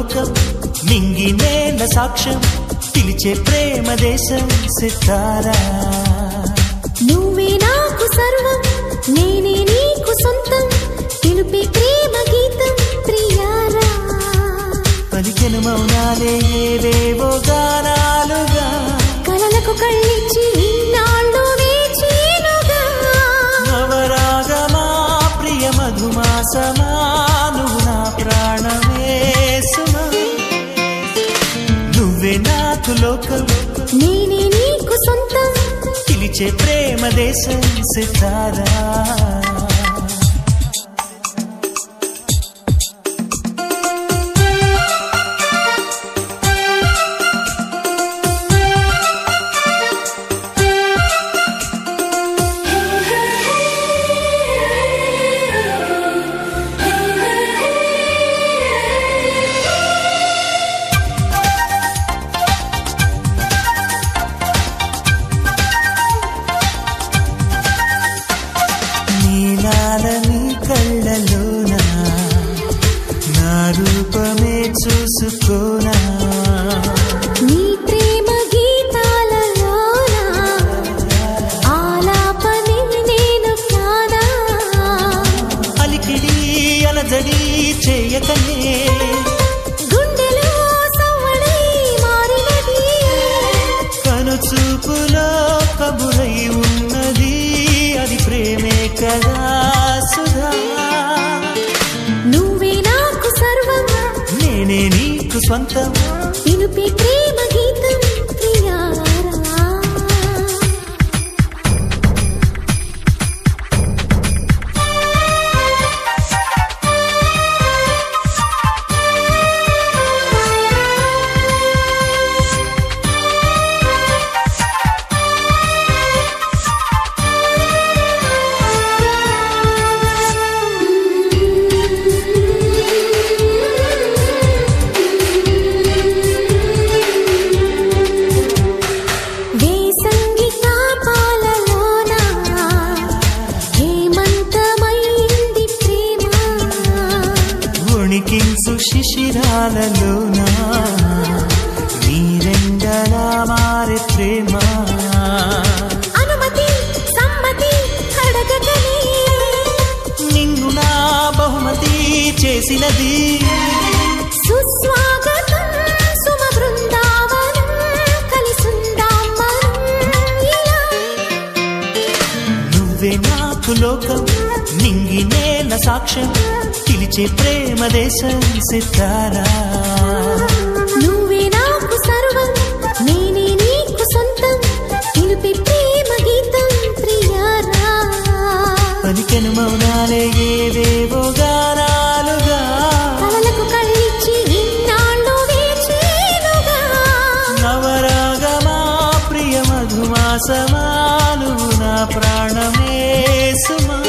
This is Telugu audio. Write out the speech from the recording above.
లోకం నింగి నేల సాక్ష్యం పిలిచే ప్రేమ దేశం సితారా నువ్వే నాకు సర్వం నేనే నీకు సొంతం పిలుపే ప్రేమ గీతం ప్రియారా పలికెను మౌనాలే ఏవేవో గానాలుగా కలలకు కళ్ళిచ్చి ఇన్నాళ్ళు వేచేనుగా నవరాగమా ప్రియ మధుమాసమా నువ్వు నా ప్రాణమే సుమా నువ్వే నాకు లోకం నేనే నీకు సొంతం పిలిచే ప్రేమ దేశం సితారా నీలాలని కళ్ళలోన నా రూపమే చూసుకోనా నీ ప్రేమ గీతాలలోన ఆలాపనే నేను కానా అలికిడి అలజడి చేయకనే గుండెలో సవ్వడై మారినది కను చూపులో కబురై ఉన్నది అది ప్రేమే కదా సుధా నువ్వే నాకు సర్వం నేనే నీకు స్వంతం పిలుపే ప్రేమ గీతం ప్రియారా వేసంగి తాపాలలోన హేమంతమైంది ప్రేమ ఉణికించు శిశిరాలలోన నీరెండలా మారే ప్రేమ అనుమతి సమ్మతి అడగకనే నిన్ను నా బహుమతి చేసినది సుస్వాగతం సుమ బృందావనం కలిసుందాం మనం ఇలా నువ్వే నాకు లోకం నింగి నేల సాక్ష్యం పిలిచే ప్రేమ దేశం సితారా నువ్వే నాకు సర్వం నేనే నీకు సొంతం పిలుపే ప్రేమ గీతం ప్రియారా పలికెను మౌనాలే ఏవేవో గానాలుగా కలలకు కళ్ళిచ్చి ఇన్నాళ్ళు వేచేనుగా నవరాగమా ప్రియ మధుమాసమా నువ్వు నా ప్రాణమే సుమా